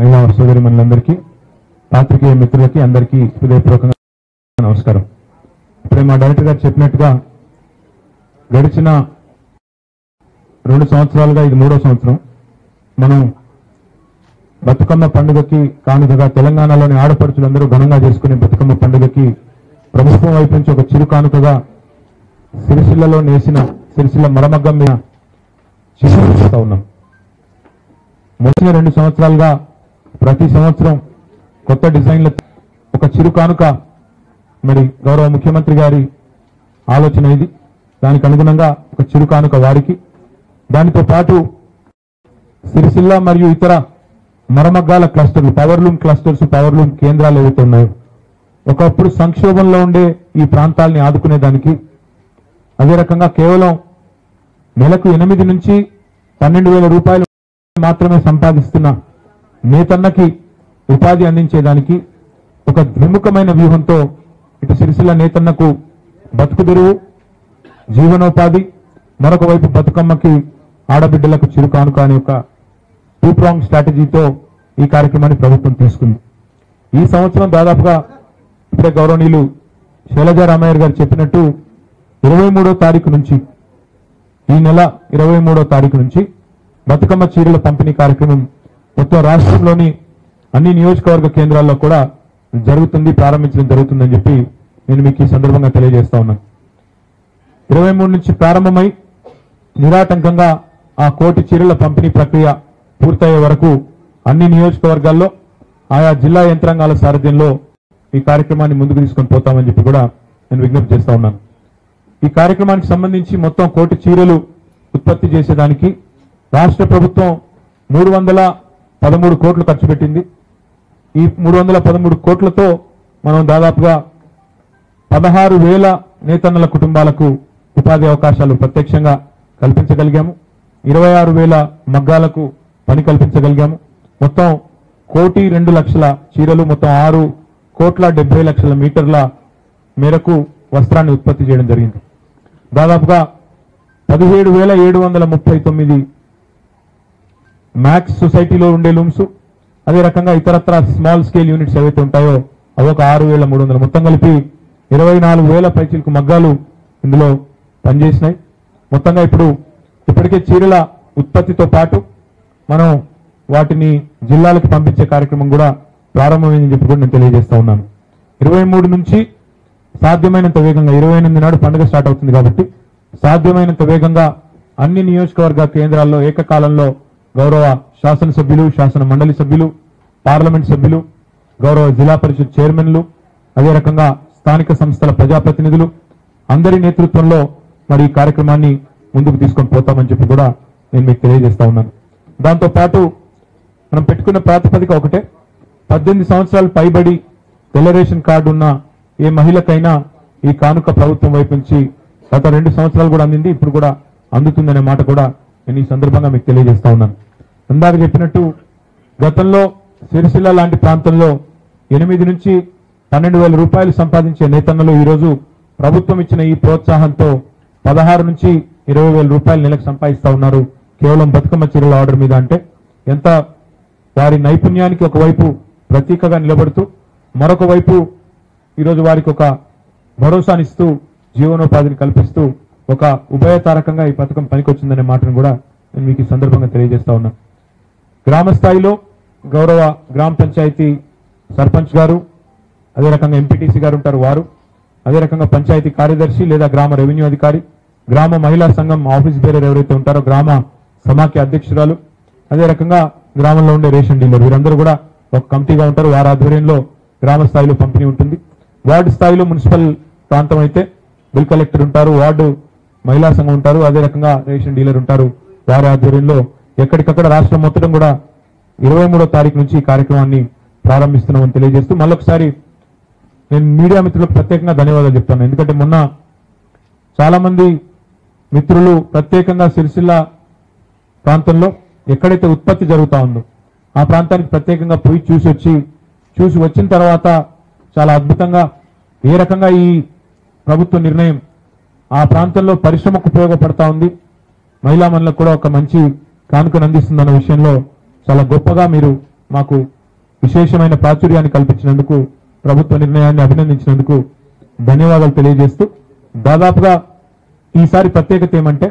మహిళా సోదరి మనులందరికీ పాత్రికేయ మిత్రులకి అందరికీ హృదయపూర్వకంగా నమస్కారం ఇప్పుడే మా డైరెక్టర్ గారు చెప్పినట్టుగా గడిచిన రెండు సంవత్సరాలుగా ఇది మూడో సంవత్సరం మనం బతుకమ్మ పండుగకి కానుకగా తెలంగాణలోని ఆడపడుచులందరూ ఘనంగా చేసుకునే బతుకమ్మ పండుగకి ప్రభుత్వం వైపు నుంచి ఒక చిరు కానుకగా సిరిసిల్లలో నేసిన సిరిసిల్ల మరమగ్గం మీద చేస్తూ ఉన్నాం వచ్చిన రెండు సంవత్సరాలుగా ప్రతి సంవత్సరం కొత్త డిజైన్ల ఒక చిరు కానుక మరి గౌరవ ముఖ్యమంత్రి గారి ఆలోచన ఇది దానికి అనుగుణంగా ఒక చిరు కానుక వారికి దానితో పాటు సిరిసిల్ల మరియు ఇతర మరమగ్గాల క్లస్టర్లు పవర్లూమ్ క్లస్టర్స్ పవర్లూమ్ కేంద్రాలు ఏవైతే ఉన్నాయో ఒకప్పుడు సంక్షోభంలో ఉండే ఈ ప్రాంతాల్ని ఆదుకునే దానికి అదే రకంగా కేవలం నెలకు ఎనిమిది నుంచి పన్నెండు వేల రూపాయలు మాత్రమే సంపాదిస్తున్న నేతన్నకి ఉపాధి అందించేదానికి ఒక ద్విముఖమైన వ్యూహంతో ఇటు సిరిసిల్ల నేతన్నకు బతుకుదెరువు జీవనోపాధి మరొక వైపు బతుకమ్మకి ఆడబిడ్డలకు చిరు కానుక అనే ఒక టూ ప్రాంగ్ స్ట్రాటజీతో ఈ కార్యక్రమాన్ని ప్రభుత్వం తీసుకుంది ఈ సంవత్సరం దాదాపుగా ఇప్పుడే గౌరవనీయులు శైలజా రామయ్య గారు చెప్పినట్టు ఇరవై మూడో తారీఖు నుంచి ఈ నెల ఇరవై మూడో తారీఖు నుంచి బతుకమ్మ చీరల పంపిణీ కార్యక్రమం మొత్తం రాష్ట్రంలోని అన్ని నియోజకవర్గ కేంద్రాల్లో కూడా జరుగుతుంది ప్రారంభించడం జరుగుతుందని చెప్పి నేను మీకు ఈ సందర్భంగా తెలియజేస్తా ఉన్నాను ఇరవై మూడు నుంచి ప్రారంభమై నిరాటంకంగా ఆ కోటి చీరల పంపిణీ ప్రక్రియ పూర్తయ్యే వరకు అన్ని నియోజకవర్గాల్లో ఆయా జిల్లా యంత్రాంగాల సారథ్యంలో ఈ కార్యక్రమాన్ని ముందుకు తీసుకొని పోతామని చెప్పి కూడా నేను విజ్ఞప్తి చేస్తా ఉన్నాను ఈ కార్యక్రమానికి సంబంధించి మొత్తం కోటి చీరలు ఉత్పత్తి చేసేదానికి రాష్ట్ర ప్రభుత్వం మూడు వందల పదమూడు కోట్లు ఖర్చు పెట్టింది ఈ మూడు వందల పదమూడు కోట్లతో మనం దాదాపుగా పదహారు వేల నేతన్నల కుటుంబాలకు ఉపాధి అవకాశాలు ప్రత్యక్షంగా కల్పించగలిగాము ఇరవై ఆరు వేల మగ్గాలకు పని కల్పించగలిగాము మొత్తం కోటి రెండు లక్షల చీరలు మొత్తం ఆరు కోట్ల డెబ్బై లక్షల మీటర్ల మేరకు వస్త్రాన్ని ఉత్పత్తి చేయడం జరిగింది దాదాపుగా పదిహేడు వేల ఏడు వందల ముప్పై తొమ్మిది మ్యాక్స్ సొసైటీలో ఉండే లూమ్స్ అదే రకంగా ఇతరత్ర స్మాల్ స్కేల్ యూనిట్స్ ఏవైతే ఉంటాయో అవి ఒక ఆరు వేల మూడు వందలు మొత్తం కలిపి ఇరవై నాలుగు వేల పైచిలకు మగ్గాలు ఇందులో పనిచేసినాయి మొత్తంగా ఇప్పుడు ఇప్పటికే చీరల ఉత్పత్తితో పాటు మనం వాటిని జిల్లాలకు పంపించే కార్యక్రమం కూడా ప్రారంభమైందని చెప్పి కూడా నేను తెలియజేస్తా ఉన్నాను ఇరవై మూడు నుంచి సాధ్యమైనంత వేగంగా ఇరవై ఎనిమిది నాడు పండుగ స్టార్ట్ అవుతుంది కాబట్టి సాధ్యమైనంత వేగంగా అన్ని నియోజకవర్గ కేంద్రాల్లో ఏకకాలంలో గౌరవ శాసనసభ్యులు శాసన మండలి సభ్యులు పార్లమెంట్ సభ్యులు గౌరవ జిల్లా పరిషత్ చైర్మన్లు అదే రకంగా స్థానిక సంస్థల ప్రజాప్రతినిధులు అందరి నేతృత్వంలో మరి ఈ కార్యక్రమాన్ని ముందుకు తీసుకొని పోతామని చెప్పి కూడా నేను మీకు తెలియజేస్తా ఉన్నాను దాంతో పాటు మనం పెట్టుకున్న ప్రాతిపదిక ఒకటే పద్దెనిమిది సంవత్సరాలు పైబడి తెల్ల రేషన్ కార్డు ఉన్న ఏ మహిళకైనా ఈ కానుక ప్రభుత్వం వైపు నుంచి గత రెండు సంవత్సరాలు కూడా అందింది ఇప్పుడు కూడా అందుతుందనే మాట కూడా నేను ఈ సందర్భంగా మీకు తెలియజేస్తా ఉన్నాను ఇందాక చెప్పినట్టు గతంలో సిరిసిల్ల లాంటి ప్రాంతంలో ఎనిమిది నుంచి పన్నెండు వేల రూపాయలు సంపాదించే నేతన్నలు ఈరోజు ప్రభుత్వం ఇచ్చిన ఈ ప్రోత్సాహంతో పదహారు నుంచి ఇరవై వేల రూపాయలు నెలకు సంపాదిస్తా ఉన్నారు కేవలం బతుకమ్మ చీరల ఆర్డర్ మీద అంటే ఎంత వారి నైపుణ్యానికి ఒకవైపు ప్రతీకగా నిలబడుతూ మరొక వైపు ఈరోజు వారికి ఒక భరోసానిస్తూ జీవనోపాధిని కల్పిస్తూ ఒక ఉభయతారకంగా ఈ పథకం పనికొచ్చిందనే మాటను కూడా నేను మీకు ఈ సందర్భంగా తెలియజేస్తా ఉన్నాను గ్రామ స్థాయిలో గౌరవ గ్రామ పంచాయతీ సర్పంచ్ గారు అదే రకంగా ఎంపీటీసీ గారు ఉంటారు వారు అదే రకంగా పంచాయతీ కార్యదర్శి లేదా గ్రామ రెవెన్యూ అధికారి గ్రామ మహిళా సంఘం ఆఫీస్ బేరర్ ఎవరైతే ఉంటారో గ్రామ సమాఖ్య అధ్యక్షురాలు అదే రకంగా గ్రామంలో ఉండే రేషన్ డీలర్ వీరందరూ కూడా ఒక కమిటీగా ఉంటారు వారి ఆధ్వర్యంలో గ్రామ స్థాయిలో పంపిణీ ఉంటుంది వార్డు స్థాయిలో మున్సిపల్ ప్రాంతం అయితే బిల్ కలెక్టర్ ఉంటారు వార్డు మహిళా సంఘం ఉంటారు అదే రకంగా రేషన్ డీలర్ ఉంటారు వారి ఆధ్వర్యంలో ఎక్కడికక్కడ రాష్ట్రం మొత్తం కూడా ఇరవై మూడో తారీఖు నుంచి ఈ కార్యక్రమాన్ని ప్రారంభిస్తున్నామని తెలియజేస్తూ మళ్ళొకసారి నేను మీడియా మిత్రులకు ప్రత్యేకంగా ధన్యవాదాలు చెప్తాను ఎందుకంటే మొన్న చాలా మంది మిత్రులు ప్రత్యేకంగా సిరిసిల్ల ప్రాంతంలో ఎక్కడైతే ఉత్పత్తి జరుగుతా ఉందో ఆ ప్రాంతానికి ప్రత్యేకంగా పోయి చూసి వచ్చి చూసి వచ్చిన తర్వాత చాలా అద్భుతంగా ఏ రకంగా ఈ ప్రభుత్వ నిర్ణయం ఆ ప్రాంతంలో పరిశ్రమకు ఉపయోగపడతా ఉంది మహిళా మనులకు కూడా ఒక మంచి కానుకను అందిస్తుందన్న విషయంలో చాలా గొప్పగా మీరు మాకు విశేషమైన ప్రాచుర్యాన్ని కల్పించినందుకు ప్రభుత్వ నిర్ణయాన్ని అభినందించినందుకు ధన్యవాదాలు తెలియజేస్తూ దాదాపుగా ఈసారి ప్రత్యేకత ఏమంటే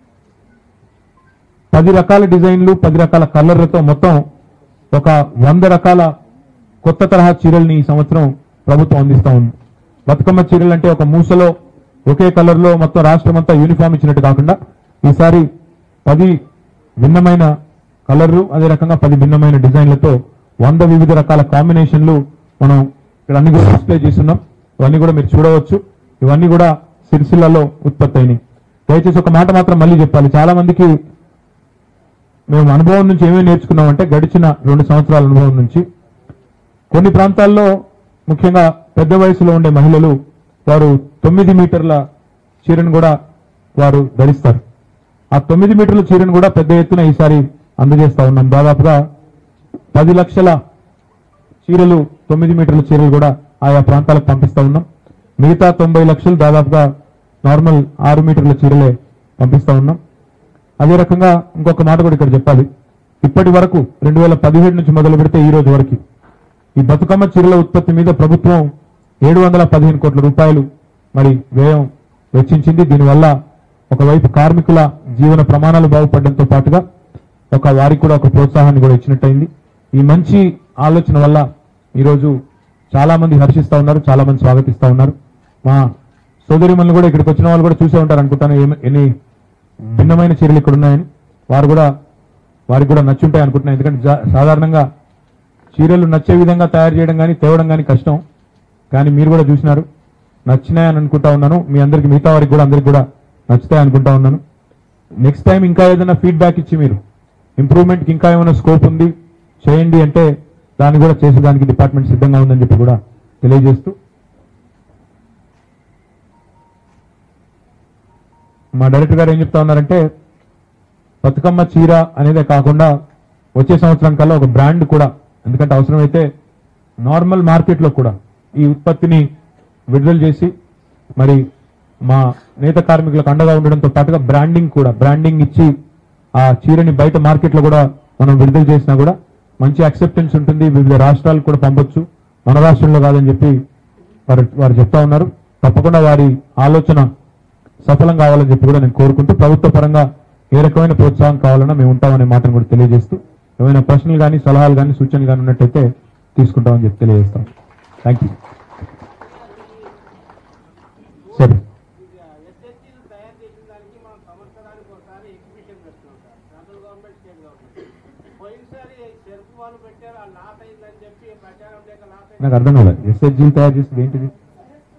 పది రకాల డిజైన్లు పది రకాల కలర్లతో మొత్తం ఒక వంద రకాల కొత్త తరహా చీరల్ని ఈ సంవత్సరం ప్రభుత్వం అందిస్తా ఉంది బతుకమ్మ చీరలు అంటే ఒక మూసలో ఒకే కలర్ లో మొత్తం రాష్ట్రం అంతా యూనిఫామ్ ఇచ్చినట్టు కాకుండా ఈసారి పది భిన్నమైన కలర్లు అదే రకంగా పది భిన్నమైన డిజైన్లతో వంద వివిధ రకాల కాంబినేషన్లు మనం ఇక్కడ అన్ని కూడా డిస్ప్లే చేస్తున్నాం ఇవన్నీ కూడా మీరు చూడవచ్చు ఇవన్నీ కూడా సిరిసిల్లలో ఉత్పత్తి అయినాయి దయచేసి ఒక మాట మాత్రం మళ్ళీ చెప్పాలి చాలా మందికి మేము అనుభవం నుంచి ఏమేమి నేర్చుకున్నామంటే గడిచిన రెండు సంవత్సరాల అనుభవం నుంచి కొన్ని ప్రాంతాల్లో ముఖ్యంగా పెద్ద వయసులో ఉండే మహిళలు వారు తొమ్మిది మీటర్ల చీరను కూడా వారు ధరిస్తారు ఆ తొమ్మిది మీటర్ల చీరను కూడా పెద్ద ఎత్తున ఈసారి అందజేస్తా ఉన్నాం దాదాపుగా పది లక్షల చీరలు తొమ్మిది మీటర్ల చీరలు కూడా ఆయా ప్రాంతాలకు పంపిస్తా ఉన్నాం మిగతా తొంభై లక్షలు దాదాపుగా నార్మల్ ఆరు మీటర్ల చీరలే పంపిస్తా ఉన్నాం అదే రకంగా ఇంకొక మాట కూడా ఇక్కడ చెప్పాలి ఇప్పటి వరకు రెండు వేల పదిహేడు నుంచి మొదలు పెడితే ఈ రోజు వరకు ఈ బతుకమ్మ చీరల ఉత్పత్తి మీద ప్రభుత్వం ఏడు వందల పదిహేను కోట్ల రూపాయలు మరి వ్యయం వెచ్చించింది దీనివల్ల ఒకవైపు కార్మికుల జీవన ప్రమాణాలు బాగుపడడంతో పాటుగా ఒక వారికి కూడా ఒక ప్రోత్సాహాన్ని కూడా ఇచ్చినట్టయింది ఈ మంచి ఆలోచన వల్ల ఈరోజు చాలా మంది హర్షిస్తా ఉన్నారు చాలా మంది స్వాగతిస్తా ఉన్నారు మా సోదరిమల్ని కూడా ఇక్కడికి వచ్చిన వాళ్ళు కూడా చూసే ఉంటారు అనుకుంటాను ఏమ- ఎన్ని భిన్నమైన చీరలు ఇక్కడ ఉన్నాయని వారు కూడా వారికి కూడా నచ్చుంటాయి అనుకుంటున్నాను ఎందుకంటే జా- సాధారణంగా చీరలు నచ్చే విధంగా తయారు చేయడం కానీ తేవడం కానీ కష్టం కానీ మీరు కూడా చూసినారు నచ్చినాయని అనుకుంటా ఉన్నాను మీ అందరికి మిగతా వారికి కూడా అందరికి కూడా నచ్చుతాయి అనుకుంటా ఉన్నాను నెక్స్ట్ టైం ఇంకా ఏదైనా ఫీడ్బ్యాక్ ఇచ్చి మీరు ఇంప్రూవ్మెంట్కి ఇంకా ఏమైనా స్కోప్ ఉంది చేయండి అంటే దాన్ని కూడా చేసేదానికి డిపార్ట్మెంట్ సిద్ధంగా ఉందని చెప్పి కూడా తెలియజేస్తూ మా డైరెక్టర్ గారు ఏం చెప్తా ఉన్నారంటే బతుకమ్మ చీర అనేదే కాకుండా వచ్చే సంవత్సరం కల్లా ఒక బ్రాండ్ కూడా ఎందుకంటే అవసరమైతే నార్మల్ మార్కెట్లో కూడా ఈ ఉత్పత్తిని విడుదల చేసి మరి మా నేత కార్మికులకు అండగా ఉండడంతో పాటుగా బ్రాండింగ్ కూడా బ్రాండింగ్ ఇచ్చి ఆ చీరని బయట మార్కెట్లో కూడా మనం విడుదల చేసినా కూడా మంచి అక్సెప్టెన్స్ ఉంటుంది వివిధ రాష్ట్రాలకు కూడా పంపొచ్చు మన రాష్ట్రంలో కాదని చెప్పి వారు వారు చెప్తా ఉన్నారు తప్పకుండా వారి ఆలోచన సఫలం కావాలని చెప్పి కూడా నేను కోరుకుంటూ ప్రభుత్వ పరంగా ఏ రకమైన ప్రోత్సాహం కావాలన్నా మేము ఉంటామనే మాటను కూడా తెలియజేస్తూ ఏమైనా ప్రశ్నలు కానీ సలహాలు కానీ సూచనలు కానీ ఉన్నట్టయితే తీసుకుంటామని చెప్పి తెలియజేస్తాం థ్యాంక్ యూ సరే ఎస్ఎస్సీలు తయారు చేసిన దానికి మనం సంవత్సరానికి ఒకసారి ఎగ్జిబిషన్ పెడుతున్నాం sir central government state government పోయినసారి చెరుకు వాళ్ళు పెట్టారు ఆ లాస్ అయిందని చెప్పి ప్రచారం లేక లాస్ అయింది నాకు అర్థం కాలేదు ఎస్హెచ్జీ తయారు చేసేది ఏంటిది